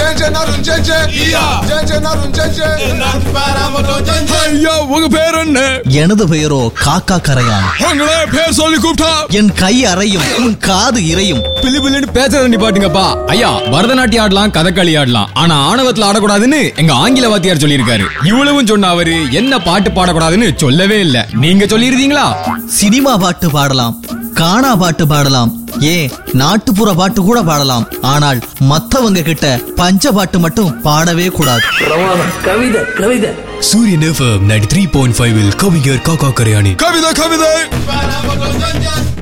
ஜெஞ்சன் அருண் ஜெஞ்சன் ஜெஞ்சன் அருண் ஜெஞ்சன் ஐயா உங்க பேர் என்ன எனது பெயரோ காக்கா கரையான் உங்களே பேர் சொல்லி கூப்பிட்டா என் கை அறையும் உன் காது இறையும் பிளி பிள்ளைன்னு பேசுறத நிப்பாட்டுங்கப்பா ஐயா பரதநாட்டியம் ஆடலாம் கதகளி ஆடலாம் ஆனா ஆணவத்துல ஆடக்கூடாதுன்னு எங்க ஆங்கில வாத்தியார் சொல்லியிருக்காரு இவ்வளவும் சொன்ன அவரு என்ன பாட்டு பாடக்கூடாதுன்னு சொல்லவே இல்ல நீங்க சொல்லிருந்தீங்களா சினிமா பாட்டு பாடலாம் கானா பாட்டு பாடலாம் ஏன் நாட்டுப்புற பாட்டு கூட பாடலாம் ஆனால் மத்தவங்க கிட்ட பஞ்ச பாட்டு மட்டும் பாடவே கூடாது கவிதை கவிதை Suriyan FM ninety three point five கவிஞர் காக்கா கரையாணி கவிதை கவிதை